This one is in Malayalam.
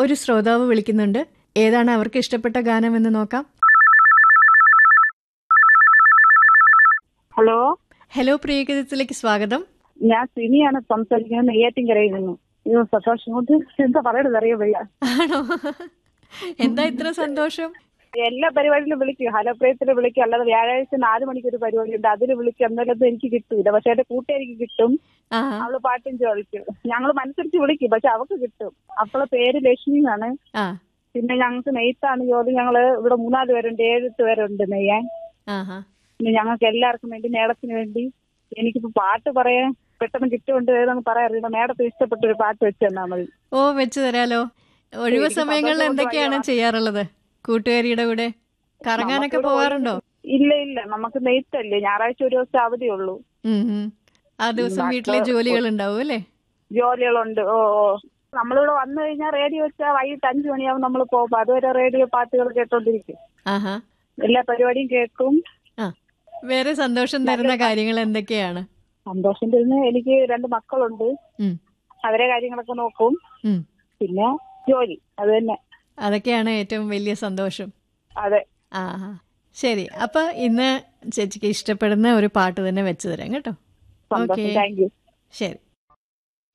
ഒരു ശ്രോതാവ് വിളിക്കുന്നുണ്ട് ഏതാണ് അവർക്ക് ഇഷ്ടപ്പെട്ട ഗാനം എന്ന് നോക്കാം ഹലോ ഹലോ പ്രിയഗീതത്തിലേക്ക് സ്വാഗതം ഞാൻ സിനിയാണ് സംസാരിക്കുന്നത് നെയ്യാറ്റിൻകരയിൽ നിന്നും അയ്യോ സന്തോഷം കൊണ്ട് എന്താ പറയണത് അറിയോ വയ്യ ആണോ എന്താ ഇത്ര സന്തോഷം എല്ലാ പരിപാടിയിലും വിളിക്കും ഹലോ പ്രിയത്തിൽ വിളിക്കും അല്ലാതെ വ്യാഴാഴ്ച നാല് മണിക്ക് ഒരു പരിപാടി ഉണ്ട് അതിൽ വിളിക്കും എന്നാലൊന്നും എനിക്ക് കിട്ടൂല പക്ഷെ എന്റെ കൂട്ടുകാരിക്ക് കിട്ടും ആ അവള് പാട്ടും ചോദിക്കും ഞങ്ങൾ മനസ്സരിച്ച് വിളിക്കും പക്ഷെ അവക്ക് കിട്ടും അവളെ പേര് ലക്ഷ്മി എന്നാണ് ആ പിന്നെ ഞങ്ങൾക്ക് നെയ്ത്താണ് ജോലി ഞങ്ങള് ഇവിടെ മൂന്നാല് പേരുണ്ട് ഏഴെട്ട് പേരുണ്ട് നെയ്യാൻ ആഹാ പിന്നെ ഞങ്ങൾക്ക് എല്ലാവർക്കും വേണ്ടി മേഡത്തിന് വേണ്ടി എനിക്കിപ്പോ പാട്ട് പറയാൻ പെട്ടെന്ന് കിട്ടുകൊണ്ട് ഏതെന്ന് പറയാറില്ല മേഡത്തിന് ഇഷ്ടപ്പെട്ട ഒരു പാട്ട് വെച്ച് തന്നാ മതി ഓ വെച്ചു തരാലോ ഒഴിവ് എനിക്ക് സമയങ്ങളിൽ സന്തോഷം കൊണ്ട് എന്തൊക്കെയാണ് വയ്യ. ചെയ്യാറുള്ളത് കൂട്ടുകാരിയുടെ കൂടെ കറങ്ങാനൊക്കെ നമുക്കിവിടെ പോവാറുണ്ടോ ഇല്ല ഇല്ല നമുക്ക് നെയ്ത്തല്ലേ ഞായറാഴ്ച ഒരു ദിവസം അവധിയുള്ളൂ ഉം, ഉം. ആ ദിവസം ബാക്കി വീട്ടിലെ ജോലികൾ ഉണ്ടാവും അല്ലേ ജോലികളുണ്ട് ഓ ഓ നമ്മളിവിടെ വന്നു കഴിഞ്ഞാൽ റേഡിയോ വെച്ചാൽ വൈകിട്ട് അഞ്ചു മണിയാവും നമ്മൾ പോകുമ്പോൾ അതുവരെ റേഡിയോ പാട്ടുകൾ കേട്ടോണ്ടിരിക്കും ആഹാ എല്ലാ പരിപാടിയും കേൾക്കും ആ വേറെ സന്തോഷം തരുന്ന കാര്യങ്ങൾ എന്തൊക്കെയാണ് സന്തോഷം തരുന്ന എനിക്ക് രണ്ട് മക്കളുണ്ട് ഉം, അവരെ കാര്യങ്ങളൊക്കെ നോക്കും ഉം. പിന്നെ ജോലി അത് തന്നെ അതൊക്കെയാണ് ഏറ്റവും വലിയ സന്തോഷം അതെ ആഹാ ശരി അപ്പൊ ഇന്ന് ചേച്ചിക്ക് ഇഷ്ടപ്പെടുന്ന ഒരു പാട്ട് തന്നെ വെച്ചു തരാം കേട്ടോ സന്തോഷം ഓക്കേ. താങ്ക് യു ശരി